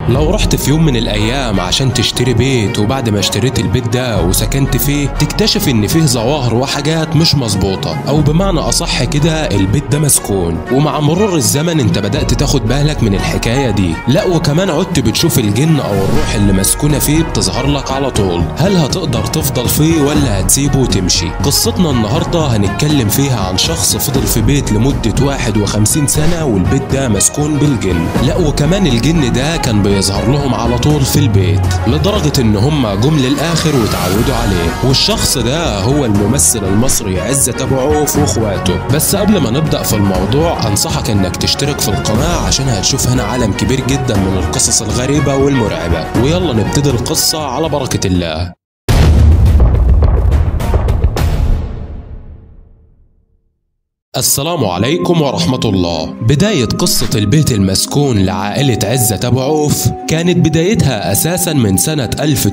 لو رحت في يوم من الأيام عشان تشتري بيت وبعد ما اشتريت البيت ده وسكنت فيه تكتشف إن فيه ظواهر وحاجات مش مظبوطة أو بمعنى أصح كده البيت ده مسكون ومع مرور الزمن أنت بدأت تاخد بالك من الحكاية دي لا وكمان عدت بتشوف الجن أو الروح اللي مسكونة فيه بتظهر لك على طول هل هتقدر تفضل فيه ولا هتسيبه وتمشي قصتنا النهاردة هنتكلم فيها عن شخص فضل في بيت لمدة 51 سنة والبيت ده مسكون بالجن لا وكمان الجن ده كان بيظهر لهم على طول في البيت لدرجة ان هم جم للاخر وتعودوا عليه والشخص ده هو الممثل المصري عزت ابو عوف واخواته بس قبل ما نبدأ في الموضوع انصحك انك تشترك في القناة عشان هتشوف هنا عالم كبير جدا من القصص الغريبة والمرعبة ويلا نبتدي القصة على بركة الله السلام عليكم ورحمة الله بداية قصة البيت المسكون لعائلة عزة أبو عوف كانت بدايتها أساسا من سنة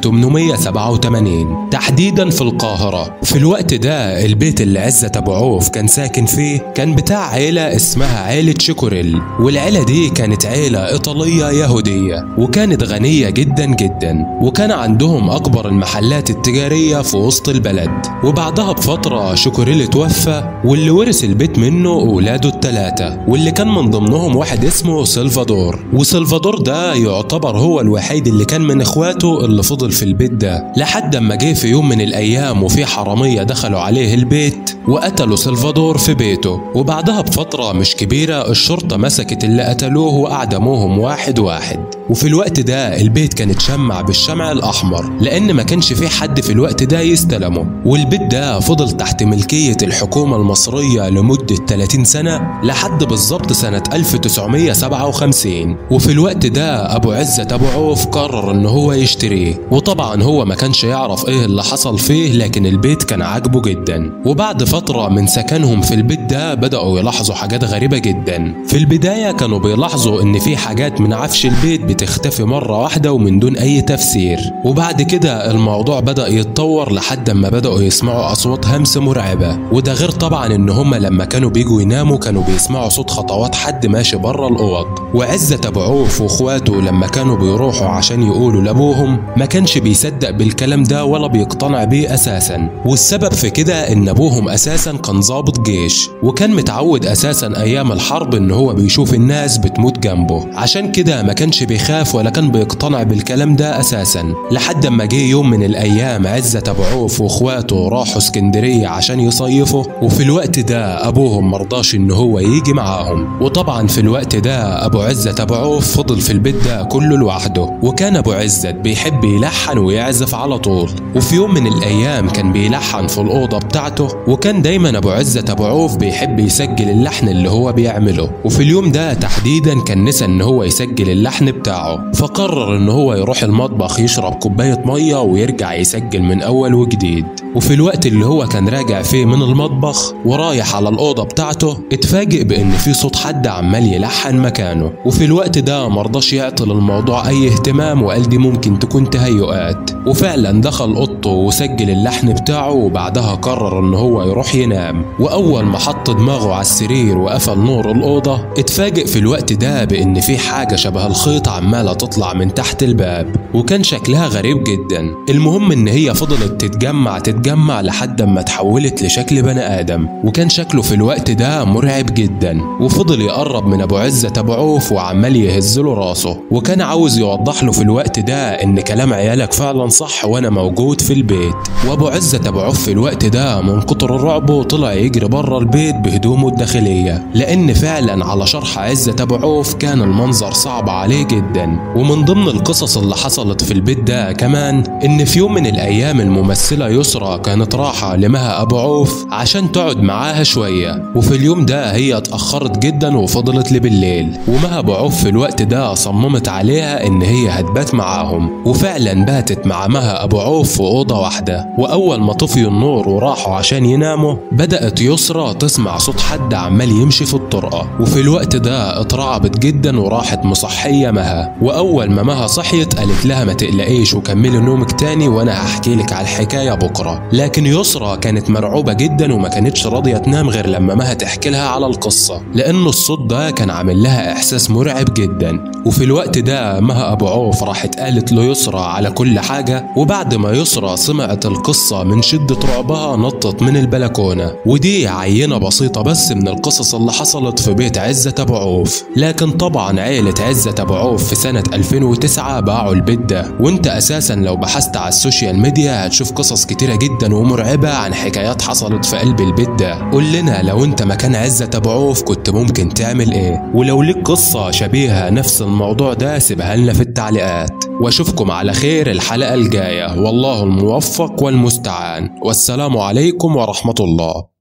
1887 تحديدا في القاهرة في الوقت ده البيت اللي عزة أبو عوف كان ساكن فيه كان بتاع عيلة اسمها عيلة شيكوريل والعيلة دي كانت عيلة إيطالية يهودية وكانت غنية جدا جدا وكان عندهم أكبر المحلات التجارية في وسط البلد وبعدها بفترة شيكوريل توفى واللي ورث البيت بيت منه أولاده التلاتة واللي كان من ضمنهم واحد اسمه سلفادور وسلفادور ده يعتبر هو الوحيد اللي كان من إخواته اللي فضل في البيت ده لحد أما جه في يوم من الأيام وفي حرامية دخلوا عليه البيت وقتلوا سلفادور في بيته وبعدها بفترة مش كبيرة الشرطة مسكت اللي قتلوه وأعدموهم واحد واحد وفي الوقت ده البيت كان اتشمع بالشمع الأحمر لأن ما كانش في حد في الوقت ده يستلمه والبيت ده فضل تحت ملكية الحكومة المصرية لمدة 30 سنة لحد بالظبط سنة 1957 وفي الوقت ده أبو عزة أبو عوف قرر إن هو يشتريه وطبعا هو ما كانش يعرف إيه اللي حصل فيه لكن البيت كان عاجبه جدا وبعد فترة من سكنهم في البيت ده بدأوا يلاحظوا حاجات غريبة جدا في البداية كانوا بيلاحظوا إن في حاجات من عفش البيت بتختفي مرة واحدة ومن دون أي تفسير وبعد كده الموضوع بدأ يتطور لحد ما بدأوا يسمعوا أصوات همس مرعبة وده غير طبعا إن هما لما كانوا بيجوا يناموا كانوا بيسمعوا صوت خطوات حد ماشي بره الأوض وعزة أبو عوف وإخواته لما كانوا بيروحوا عشان يقولوا لأبوهم ما كانش بيصدق بالكلام ده ولا بيقتنع بيه أساسا والسبب في كده إن أبوهم أساسا كان ضابط جيش وكان متعود أساسا أيام الحرب إن هو بيشوف الناس بتموت جنبه عشان كده ما كانش بيخاف ولا كان بيقتنع بالكلام ده أساسا لحد ما جه يوم من الأيام عزة أبو عوف وإخواته راحوا اسكندرية عشان يصيفوا وفي الوقت ده أبوهم مرضاش إن هو يجي معاهم وطبعا في الوقت ده أبو عزة أبو عوف فضل في البيت ده كله لوحده وكان أبو عزت بيحب يلحن ويعزف على طول وفي يوم من الأيام كان بيلحن في الأوضة بتاعته وكان دايما أبو عزة أبو عوف بيحب يسجل اللحن اللي هو بيعمله وفي اليوم ده تحديدا كان نسى إن هو يسجل اللحن بتاعه فقرر إن هو يروح المطبخ يشرب كوباية مية ويرجع يسجل من أول وجديد وفي الوقت اللي هو كان راجع فيه من المطبخ ورايح على الأوضة بتاعته اتفاجئ بإن في صوت حد عمال يلحن مكانه وفي الوقت ده مرضاش يعطي للموضوع أي اهتمام وقال دي ممكن تكون تهيؤات وفعلا دخل أوضته وسجل اللحن بتاعه وبعدها قرر إن هو يروح ينام وأول ما حط دماغه على السرير وقفل نور الأوضة اتفاجئ في الوقت ده بإن في حاجة شبه الخيط عمالة تطلع من تحت الباب وكان شكلها غريب جدا المهم إن هي فضلت تتجمع تتجمع لحد ما اتحولت لشكل بني آدم وكان شكله في الوقت ده مرعب جدا وفضل يقرب من أبو عزة أبو عوف وعمال يهز له راسه وكان عاوز يوضح له في الوقت ده إن كلام عيالك فعلا صح وأنا موجود في البيت وأبو عزة أبو عوف في الوقت ده من كتر الرعب طلع يجري بره البيت بهدومه الداخلية لأن فعلا على شرح عزة أبو عوف كان المنظر صعب عليه جدا ومن ضمن القصص اللي حصلت في البيت ده كمان إن في يوم من الأيام الممثلة يسرى كانت راحة لمها أبو عوف عشان تقعد معاها شوية وفي اليوم ده هي اتأخرت جدا وفضلت لبالليل ومها أبو عوف في الوقت ده صممت عليها إن هي هتبات معاهم وفعلا باتت مع مها أبو عوف في أوضة واحدة وأول ما طفيوا النور وراحوا عشان يناموا بدأت يسرى تسمع صوت حد عمال يمشي في الطرقة وفي الوقت ده اترعبت جدا وراحت مصحية مها وأول ما مها صحيت قالت لها ما تقلقيش وكملي نومك تاني وأنا هحكي لك على الحكاية بكرة القصة لكن يسرى كانت مرعوبة جدا وما كانتش راضية تنام غير لما مها تحكي لها على القصة لأن الصوت ده كان عامل لها إحساس مرعب جدا وفي الوقت ده مها أبو عوف راحت قالت ليسرى على كل حاجة وبعد ما يسرى سمعت القصة من شدة رعبها نطت من البلكونة ودي عينة بسيطة بس من القصص اللي حصلت في بيت عزة أبو عوف لكن طبعا عيلة عزة أبو عوف في سنة 2009 باعوا البيت ده وانت أساسا لو بحثت على السوشيال ميديا هتشوف قصص كتيرة جدا ومرعبة عن حكايات حصلت في قلب البيت ده قول لنا لو انت مكان عزة أبو عوف كنت ممكن تعمل ايه ولو ليك قصة شبيهة نفس الموضوع ده سيبها لنا في التعليقات واشوفكم على خير الحلقة الجاية والله الموفق والمستعان والسلام عليكم ورحمة الله